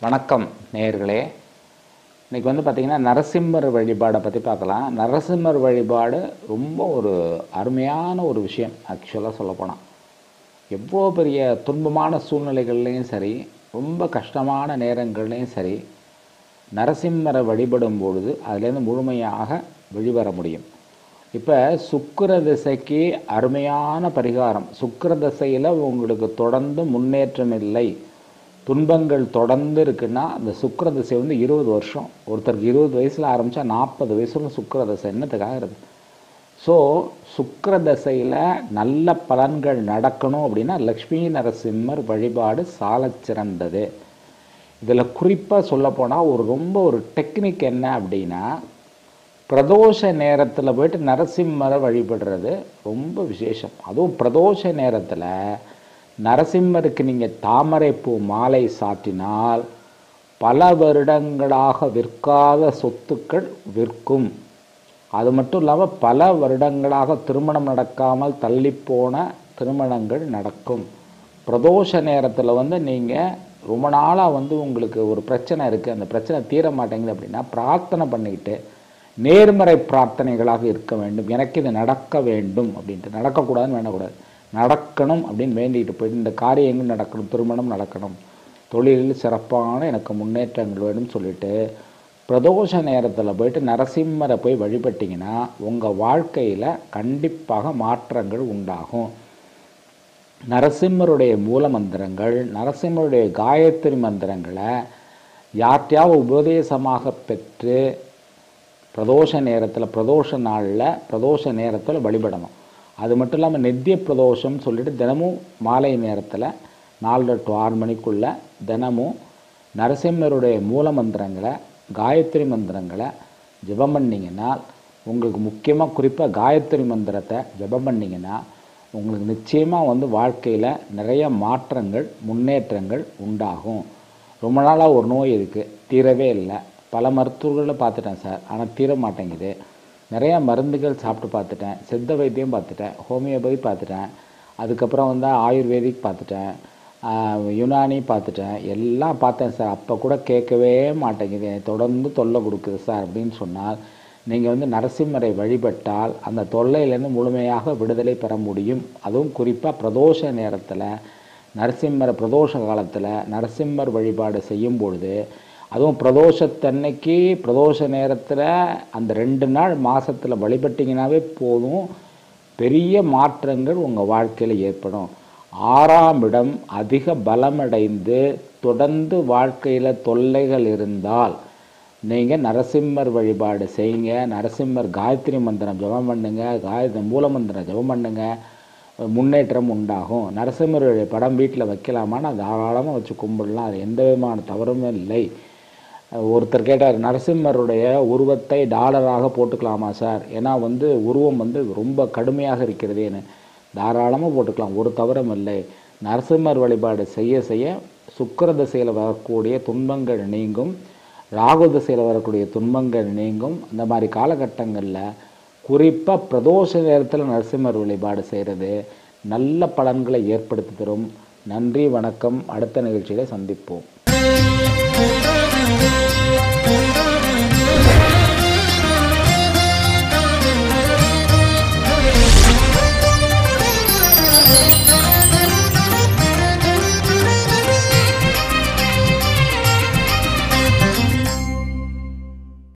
வணக்கம் நேயர்களே இன்னைக்கு வந்து பார்த்திங்கன்னா நரசிம்மர் வழிபாடை பற்றி பார்க்கலாம் நரசிம்மர் வழிபாடு ரொம்ப ஒரு அருமையான ஒரு விஷயம் ஆக்சுவலாக சொல்லப்போனால் எவ்வளோ பெரிய துன்பமான சூழ்நிலைகள்லேயும் சரி ரொம்ப கஷ்டமான நேரங்கள்லேயும் சரி நரசிம்மரை வழிபடும் பொழுது அதுலேருந்து முழுமையாக வெளிவர முடியும் இப்போ சுக்கிர திசைக்கு அருமையான பரிகாரம் சுக்கிர திசையில் உங்களுக்கு தொடர்ந்து முன்னேற்றம் இல்லை துன்பங்கள் தொடர்ந்து இருக்குன்னா அந்த சுக்கிர திசை வந்து இருபது வருஷம் ஒருத்தருக்கு இருபது வயசில் ஆரம்பித்தா நாற்பது வயசுல சுக்கிர திசை என்னத்துக்காக இருக்குது ஸோ சுக்கிர தசையில் நல்ல பலன்கள் நடக்கணும் அப்படின்னா லக்ஷ்மி நரசிம்மர் வழிபாடு சாலச் சிறந்தது இதில் குறிப்பாக சொல்லப்போனால் ஒரு ரொம்ப ஒரு டெக்னிக் என்ன அப்படின்னா பிரதோஷ நேரத்தில் போயிட்டு நரசிம்மரை வழிபடுறது ரொம்ப விசேஷம் அதுவும் பிரதோஷ நேரத்தில் நரசிம்மருக்கு நீங்கள் தாமரைப்பூ மாலை சாற்றினால் பல வருடங்களாக விற்காத சொத்துக்கள் விற்கும் அது மட்டும் இல்லாமல் பல வருடங்களாக திருமணம் நடக்காமல் தள்ளிப்போன திருமணங்கள் நடக்கும் பிரதோஷ நேரத்தில் வந்து நீங்கள் ரொம்ப நாளாக வந்து உங்களுக்கு ஒரு பிரச்சனை இருக்குது அந்த பிரச்சனை தீர மாட்டேங்குது அப்படின்னா பிரார்த்தனை பண்ணிக்கிட்டு நேர்மறை பிரார்த்தனைகளாக இருக்க வேண்டும் எனக்கு இது நடக்க வேண்டும் அப்படின்ட்டு நடக்கக்கூடாதுன்னு வேண்டக்கூடாது நடக்கணும் அப்படின்னு வேண்டிட்டு போயிட்டு இந்த காரியங்கள் நடக்கணும் திருமணம் நடக்கணும் தொழிலில் சிறப்பான எனக்கு முன்னேற்றங்கள் வேணும்னு சொல்லிட்டு பிரதோஷ நேரத்தில் போயிட்டு நரசிம்மரை போய் வழிபட்டிங்கன்னா உங்கள் வாழ்க்கையில் கண்டிப்பாக மாற்றங்கள் உண்டாகும் நரசிம்மருடைய மூல மந்திரங்கள் நரசிம்மருடைய காயத்ரி மந்திரங்களை யார்கிட்டயாவது உபதேசமாக பெற்று பிரதோஷ நேரத்தில் பிரதோஷ நாளில் பிரதோஷ நேரத்தில் வழிபடணும் அது மட்டும் இல்லாமல் நித்திய பிரதோஷம்னு சொல்லிட்டு தினமும் மாலை நேரத்தில் நாலரை டு ஆறு மணிக்குள்ளே தினமும் நரசிம்மருடைய மூல மந்திரங்களை காயத்ரி மந்திரங்களை ஜெபம் பண்ணிங்கன்னா உங்களுக்கு முக்கியமாக குறிப்பாக காயத்ரி மந்திரத்தை ஜெபம் பண்ணிங்கன்னா உங்களுக்கு நிச்சயமாக வந்து வாழ்க்கையில் நிறைய மாற்றங்கள் முன்னேற்றங்கள் உண்டாகும் ரொம்ப நாளாக ஒரு நோய் இருக்குது தீரவே இல்லை பல மருத்துவர்களை பார்த்துட்டேன் சார் ஆனால் தீர மாட்டேங்குது நிறையா மருந்துகள் சாப்பிட்டு பார்த்துட்டேன் சித்த வைத்தியம் பார்த்துட்டேன் ஹோமியோபதி பார்த்துட்டேன் அதுக்கப்புறம் வந்து ஆயுர்வேதிக் பார்த்துட்டேன் யுனானி பார்த்துட்டேன் எல்லாம் பார்த்தேன் சார் அப்போ கூட கேட்கவே மாட்டேங்குது எனக்கு தொடர்ந்து தொல்லை கொடுக்குது சார் அப்படின்னு சொன்னால் நீங்கள் வந்து நரசிம்மரை வழிபட்டால் அந்த தொல்லையிலேருந்து முழுமையாக விடுதலை பெற முடியும் அதுவும் குறிப்பாக பிரதோஷ நேரத்தில் நரசிம்மரை பிரதோஷ காலத்தில் நரசிம்மர் வழிபாடு செய்யும் பொழுது அதுவும் பிரதோஷத்தன்னைக்கு பிரதோஷ நேரத்தில் அந்த ரெண்டு நாள் மாதத்தில் வழிபட்டிங்கனாவே போதும் பெரிய மாற்றங்கள் உங்கள் வாழ்க்கையில் ஏற்படும் ஆறாம் இடம் அதிக பலமடைந்து தொடர்ந்து வாழ்க்கையில் தொல்லைகள் இருந்தால் நீங்கள் நரசிம்மர் வழிபாடு செய்யுங்க நரசிம்மர் காயத்ரி மந்திரம் ஜபம் பண்ணுங்க காயத்ரி மூல மந்திரம் ஜபம் பண்ணுங்க முன்னேற்றம் உண்டாகும் நரசிம்மருடைய படம் வீட்டில் வைக்கலாமான்னு தாராளமாக வச்சு கும்பிடலாம் அது எந்த விதமான தவறுமே இல்லை ஒருத்தர் கேட்டார் நரசிம்மருடைய உருவத்தை டாலராக போட்டுக்கலாமா சார் ஏன்னா வந்து உருவம் வந்து ரொம்ப கடுமையாக இருக்கிறதேன்னு தாராளமாக போட்டுக்கலாம் ஒரு தவறும் இல்லை நரசிம்மர் வழிபாடு செய்ய செய்ய சுக்கர திசையில் வரக்கூடிய துன்பங்கள் நீங்கும் ராகு திசையில் வரக்கூடிய துன்பங்கள் நீங்கும் இந்த மாதிரி காலகட்டங்களில் குறிப்பாக பிரதோஷ நேரத்தில் நரசிம்மர் வழிபாடு செய்கிறது நல்ல பலன்களை ஏற்படுத்தி தரும் நன்றி வணக்கம் அடுத்த நிகழ்ச்சியில் சந்திப்போம்